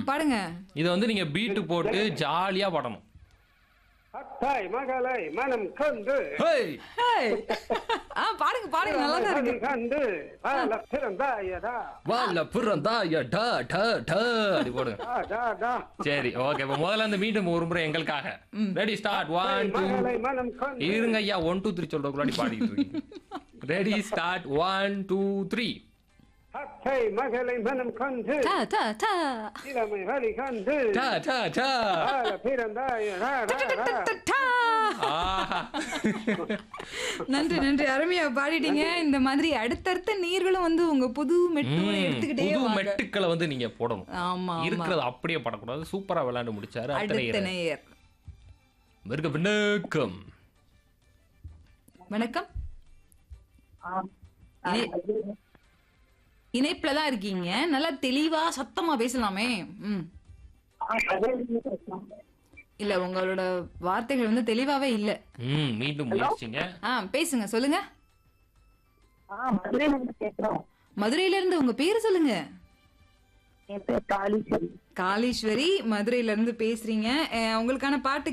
பாடுங்க இதை வந்து நீங்க பீட்டு போட்டு ஜாலியா பாடணும் அத்தாய் மகளை மனம் கண்டு ஹேய் ஹேய். ஆ பாடுங்க பாடுங்க நல்லா தான் இருக்கு கண்டு பால பிறந்தாயடா வால பிறந்தா ய ட ட ட அப்படி போடுங்க டா, டா, டா. சரி ஓகே இப்போ முதல்ல இருந்து மீண்டும் ஒரு முறை எங்களுக்காக ரெடி ஸ்டார்ட் ஒன் டூ மகளை மனம் கண்டு இருங்க ஐயா ஒன் டூ த்ரீ சொல்றதுக்குள்ளாடி பாடிட்டு இருக்கீங்க ready start one two three அத்தாய் மகளை மனம் கண்டு டா டா டா இளமை வழி கண்டு டா டா டா பால பிறந்தாயடா டா, டா. டா. ஆஹா நன்றி நன்றி அருமையா பாடிட்டீங்க இந்த மாதிரி அடுத்தடுத்த நீர்களும் வந்து உங்க புது மெட்டோட ம், எடுத்துக்கிட்டே புது வாங்க மெட்டுக்களை வந்து நீங்க போடணும் ஆமா ஆமா இருக்கிறது அப்படியே படக்கூடாது சூப்பரா விளையாண்டு முடிச்சாரு அத்தனை அடுத்த நேயர் மிருக வணக்கம் வணக்கம் இணை- இணைப்புல தான் இருக்கீங்க நல்லா தெளிவா சத்தமா பேசலாமே ம் இல்ல உங்களோட வார்த்தைகள் வந்து தெளிவாவே இல்ல ம் மீண்டும் முயற்சிங்க ஆ பேசுங்க சொல்லுங்க ஆ மதுரையில இருந்து பேசுறோம் மதுரையில இருந்து உங்க பேரு சொல்லுங்க என் பேர் காளீஸ்வரி காளீஸ்வரி மதுரையில இருந்து பேசுறீங்க அஹ், உங்களுக்கான பாட்டு